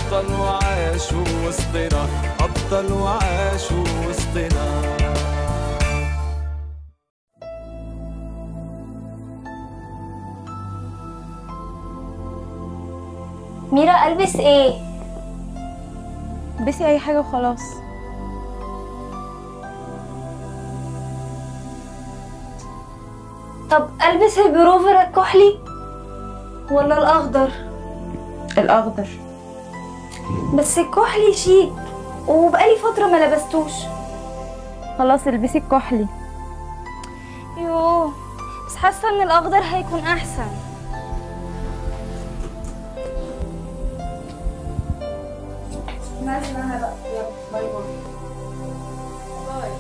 أبطل وعاشوا وسطنا أبطل وعاشوا وسطنا ميرا البس ايه البسي اي حاجه وخلاص طب البس البروفر الكحلي ولا الاخضر الاخضر بس الكحلي شيك وبقالي فتره ما لبستوش خلاص البسي الكحلي يوه بس حاسه ان الاخضر هيكون احسن نازله انا بقى يلا باي باي باي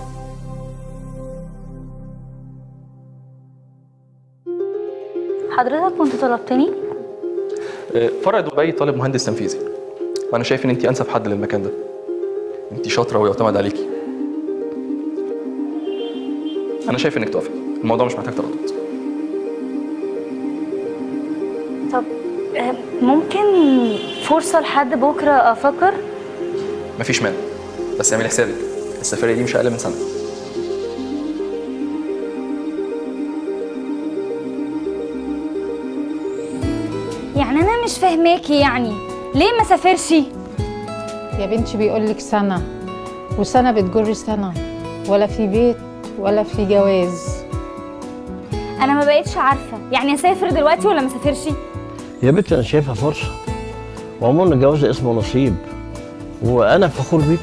حضرتك كنت طلبتني فرع دبي طالب مهندس تنفيذي وانا شايف ان انت انسب حد للمكان ده انت شاطره ويعتمد عليكي انا شايف انك توافقي الموضوع مش محتاج تردد طب آه، ممكن فرصه لحد بكره افكر مفيش مانع بس اعملي حسابك السفريه دي مش اقل من سنه يعني انا مش فاهماكي يعني ليه ما سافرش يا بنتي بيقولك سنة وسنة بتجر سنة ولا في بيت ولا في جواز انا ما بقتش عارفه يعني اسافر دلوقتي ولا ما اسافرش يا بنتي انا شايفها فرصه وعموما الجواز اسمه نصيب وانا فخور بيك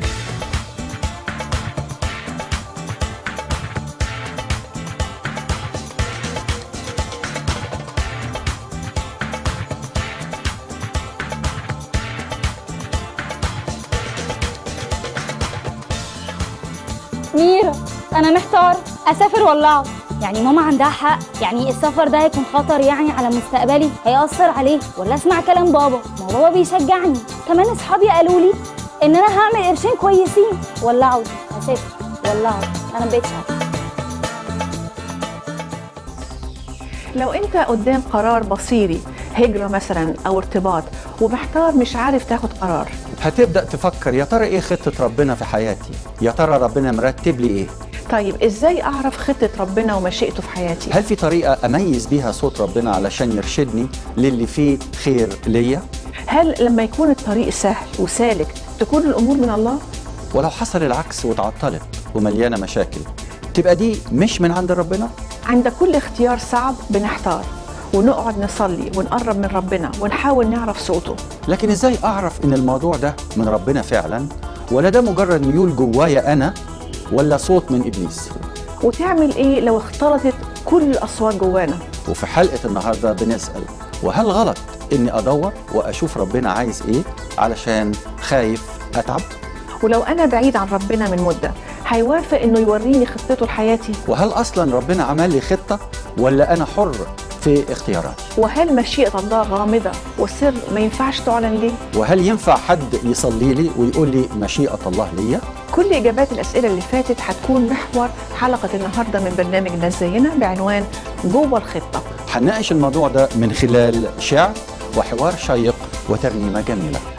ميرا انا محتار اسافر ولا اقعد يعني ماما عندها حق يعني السفر ده هيكون خطر يعني على مستقبلي هيأثر عليه ولا اسمع كلام بابا ما هو بابا بيشجعني كمان اصحابي قالوا لي ان انا هعمل قرشين كويسين ولا اقعد اسافر ولا اقعد انا مبقتش عارفه لو انت قدام قرار مصيري هجرة مثلا او ارتباط ومحتار مش عارف تاخد قرار هتبدأ تفكر يا ترى ايه خطة ربنا في حياتي يا ترى ربنا مرتب لي ايه طيب ازاي اعرف خطة ربنا ومشيئته في حياتي هل في طريقة اميز بيها صوت ربنا علشان يرشدني للي فيه خير ليا هل لما يكون الطريق سهل وسالك تكون الامور من الله ولو حصل العكس واتعطلت ومليانة مشاكل تبقى دي مش من عند ربنا عند كل اختيار صعب بنحتار ونقعد نصلي ونقرب من ربنا ونحاول نعرف صوته لكن ازاي اعرف ان الموضوع ده من ربنا فعلا ولا ده مجرد ميول جوايا انا ولا صوت من ابليس وتعمل ايه لو اختلطت كل الاصوات جوانا وفي حلقة النهاردة بنسأل وهل غلط اني ادور واشوف ربنا عايز ايه علشان خايف اتعب ولو انا بعيد عن ربنا من مدة هيوافق انه يوريني خطته لحياتي وهل اصلا ربنا عمل لي خطة ولا انا حر في اختياراتي وهل مشيئة الله غامضة وسر ما ينفعش تعلن ليه وهل ينفع حد يصلي لي ويقول لي مشيئة الله ليا كل إجابات الأسئلة اللي فاتت هتكون محور حلقة النهاردة من برنامج ناس زينا بعنوان جوه الخطة هنناقش الموضوع ده من خلال شعر وحوار شيق وترنيمة جميلة